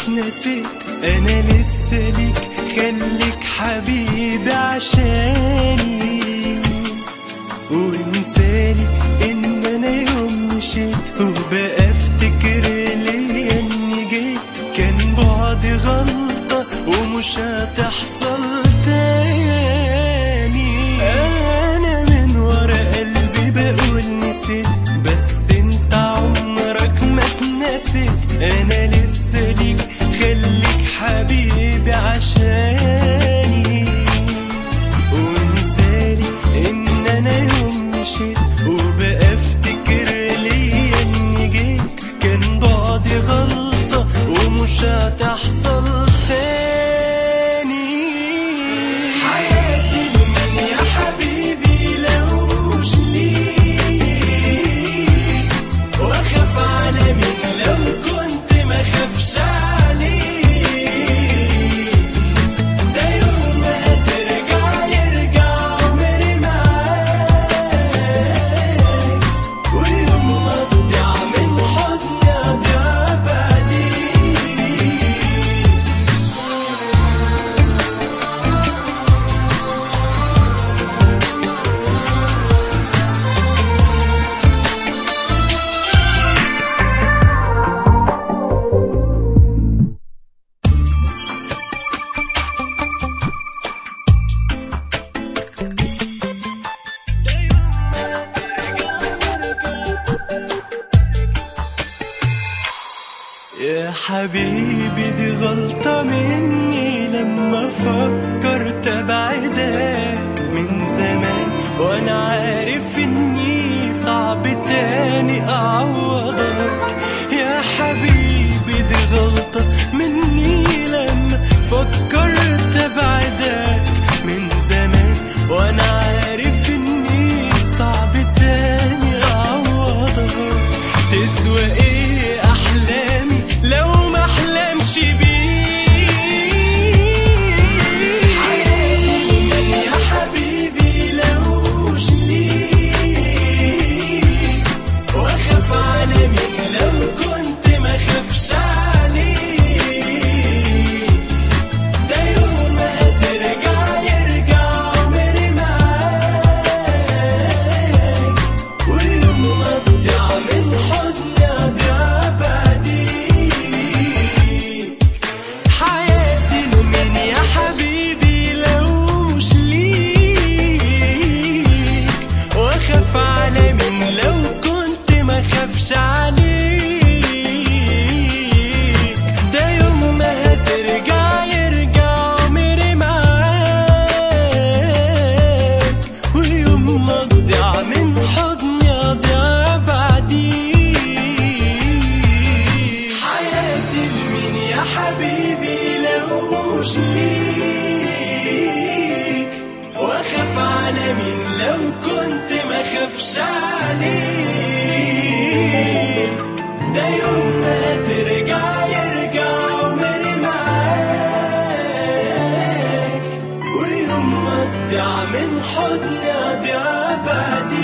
اتنسيت انا لسه ليك خليك حبيبي عشاني وانسالي ان انا يوم مشيت وبقى افتكر ليا اني جيت كان بعدي غلطة ومش هتحصل تاني انا من ورا قلبي بقول نسيت بس انت عمرك ما اتنسيت انا لسه ليك خليك حبيبي عشاني وانسالي ان انا يوم مشيت وبقى افتكر ليا اني جيت كان بعدي غلطة ومش هتحصل تاني حياتي لمن يا حبيبي لو مش ليك واخاف على مين لو كنت ما خافش عليك ده يوم ما هترجع يرجع عمري معاك ويوم ما تضيع من حضني اضيع بعديك يا حبيبي دي غلطة مني لما فكرت ابعدك من زمان وانا عارف اني صعب تاني اعوضك يا حبيبي دي غلطة مني لما فكرت ابعدك من زمان وانا عارف اني صعب تاني اعوضك تسوى ايه احلامي لو ما احلمش بيك حياتي يا حبيبي لو مش ليك واخاف على مين لو كنت ما خافش عليك ده يوم ما هترجع يرجع عمري معاك ويوم ما تضيع من حضني اضيع بعديك حياتي لمين يا حبيبي لو مش ليك واخاف على مين لو كنت ما خافش عليك ده يوم ما هترجع يرجع عمري معاك ويوم ما تضيع من حضني اضيع بعديك حياتي لمين يا حبيبي لو مش ليك واخاف على مين لو كنت ما خافش عليك ده يوم ما ترجع يرجع عمري معاك ويوم ما تضيع من حضني اضيع بعديك